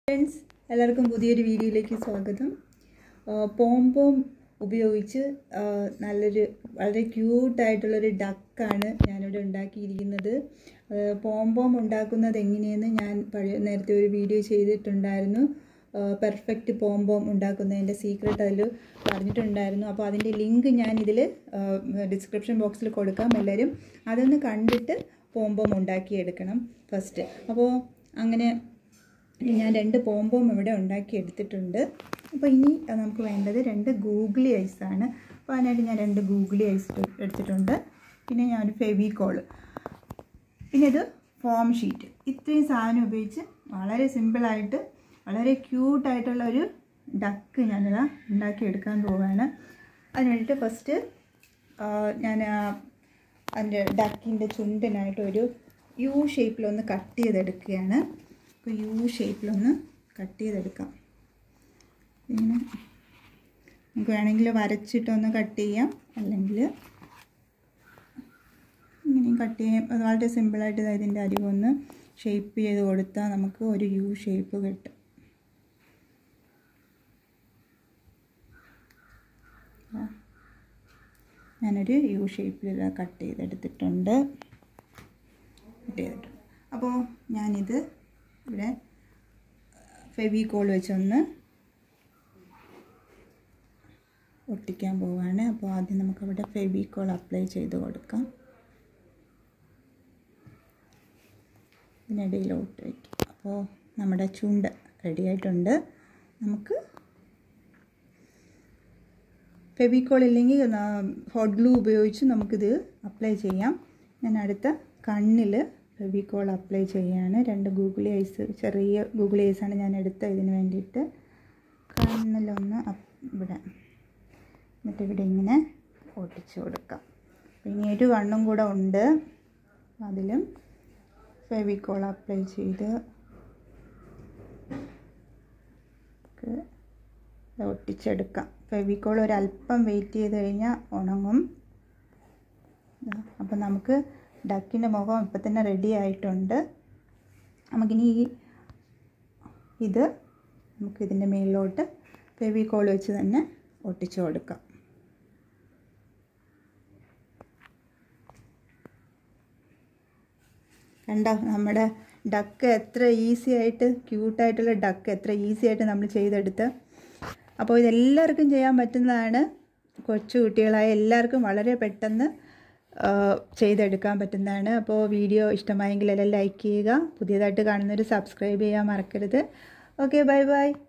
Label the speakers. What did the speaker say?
Speaker 1: friends എല്ലാവർക്കും പുതിയൊരു വീഡിയോയിലേക്ക് സ്വാഗതം പോംപോം ഉപയോഗിച്ച് ആ, നല്ലൊരു വളരെ ക്യൂട്ടായിട്ടുള്ളൊരു ഡക്കാണ് ഞാനിവിടെ ഉണ്ടാക്കിയിരിക്കുന്നത് പോംപോം ഉണ്ടാക്കുന്നത് എങ്ങനെയെന്ന് ഞാൻ പഴയ നേരത്തെ ഒരു വീഡിയോ ചെയ്തിട്ടുണ്ടായിരുന്നു പെർഫെക്റ്റ് പോംപോം ഉണ്ടാക്കുന്നതിൻ്റെ സീക്രട്ട് അതിൽ പറഞ്ഞിട്ടുണ്ടായിരുന്നു അപ്പോൾ അതിൻ്റെ ലിങ്ക് ഞാൻ ഇതിൽ ഡിസ്ക്രിപ്ഷൻ ബോക്സിൽ കൊടുക്കാം എല്ലാവരും അതൊന്ന് കണ്ടിട്ട് പോംപോം ഉണ്ടാക്കിയെടുക്കണം ഫസ്റ്റ് അപ്പോൾ അങ്ങനെ ഞാൻ രണ്ട് പോംപോം ഇവിടെ ഉണ്ടാക്കി എടുത്തിട്ടുണ്ട് അപ്പോൾ ഇനി നമുക്ക് വേണ്ടത് രണ്ട് ഗൂഗിളി ഐസാണ് അപ്പോൾ അതിനായിട്ട് ഞാൻ രണ്ട് ഗൂഗിളി ഐസ് എടുത്തിട്ടുണ്ട് പിന്നെ ഞാൻ ഒരു ഫെവിക്കോള് പിന്നെ ഇത് ഫോം ഷീറ്റ് ഇത്രയും സാധനം ഉപയോഗിച്ച് വളരെ സിമ്പിളായിട്ട് വളരെ ക്യൂട്ടായിട്ടുള്ള ഒരു ഡക്ക് ഞാനിതാ ഉണ്ടാക്കിയെടുക്കാൻ പോവുകയാണ് അതിന് വേണ്ടിയിട്ട് ഫസ്റ്റ് ഞാൻ അതിൻ്റെ ഡക്കിൻ്റെ ചുണ്ടിനായിട്ട് ഒരു യു ഷേപ്പിലൊന്ന് കട്ട് ചെയ്തെടുക്കുകയാണ് അപ്പോൾ യു ഷേപ്പിലൊന്ന് കട്ട് ചെയ്തെടുക്കാം ഇങ്ങനെ നമുക്ക് വേണമെങ്കിൽ വരച്ചിട്ടൊന്ന് കട്ട് ചെയ്യാം അല്ലെങ്കിൽ ഇങ്ങനെയും കട്ട് ചെയ്യാം അത് വളരെ സിമ്പിളായിട്ട് ഇതിൻ്റെ അരികൊന്ന് ഷേപ്പ് ചെയ്ത് കൊടുത്താൽ നമുക്ക് ഒരു യു ഷേപ്പ് കിട്ടും ഞാനൊരു യു ഷേപ്പിൽ കട്ട് ചെയ്തെടുത്തിട്ടുണ്ട് കട്ട് ചെയ്തിട്ടുണ്ട് അപ്പോൾ ഞാനിത് ഇവിടെ ഫെവിക്കോൾ വെച്ചൊന്ന് ഒട്ടിക്കാൻ പോവുകയാണ് അപ്പോൾ ആദ്യം നമുക്കവിടെ ഫെവിക്കോൾ അപ്ലൈ ചെയ്ത് കൊടുക്കാം ഇതിനിടയിലോട്ട് വയ്ക്കും അപ്പോൾ നമ്മുടെ ചുണ്ട് റെഡി ആയിട്ടുണ്ട് നമുക്ക് ഫെവിക്കോൾ ഇല്ലെങ്കിൽ ഹോട്ട് ഗ്ലൂ ഉപയോഗിച്ച് നമുക്കിത് അപ്ലൈ ചെയ്യാം ഞാൻ അടുത്ത കണ്ണിൽ ഫെവിക്കോൾ അപ്ലൈ ചെയ്യാണ് രണ്ട് ഗൂഗിളി ഐസ് ചെറിയ ഗൂഗിളി ഐസാണ് ഞാൻ എടുത്ത ഇതിന് വേണ്ടിയിട്ട് കണ്ണിലൊന്ന് ഇവിടെ എന്നിട്ട് ഇവിടെ ഇങ്ങനെ ഒട്ടിച്ച് കൊടുക്കാം അപ്പോൾ ഇനി ഒരു കണ്ണും കൂടെ ഉണ്ട് അതിലും ഫെവിക്കോൾ അപ്ലൈ ചെയ്ത് ഒട്ടിച്ചെടുക്കാം ഫെവിക്കോൾ ഒരല്പം വെയിറ്റ് ചെയ്ത് കഴിഞ്ഞാൽ ഉണങ്ങും അപ്പം നമുക്ക് ഡക്കിൻ്റെ മുഖം ഇപ്പം തന്നെ റെഡി ആയിട്ടുണ്ട് നമുക്കിനി ഈ ഇത് നമുക്ക് ഇതിൻ്റെ മേലിലോട്ട് ഫെവിക്കോൾ വെച്ച് തന്നെ ഒട്ടിച്ചു കൊടുക്കാം കണ്ടോ നമ്മുടെ ഡക്ക് എത്ര ഈസി ആയിട്ട് ക്യൂട്ടായിട്ടുള്ള ഡക്ക് എത്ര ഈസി ആയിട്ട് നമ്മൾ ചെയ്തെടുത്ത് അപ്പോൾ ഇതെല്ലാവർക്കും ചെയ്യാൻ പറ്റുന്നതാണ് കൊച്ചു കുട്ടികളായ എല്ലാവർക്കും വളരെ പെട്ടെന്ന് ചെയ്തെടുക്കാൻ പറ്റുന്നതാണ് അപ്പോൾ വീഡിയോ ഇഷ്ടമായെങ്കിൽ എല്ലാം ലൈക്ക് ചെയ്യുക പുതിയതായിട്ട് കാണുന്നവർ സബ്സ്ക്രൈബ് ചെയ്യാൻ മറക്കരുത് ഓക്കെ ബൈ ബൈ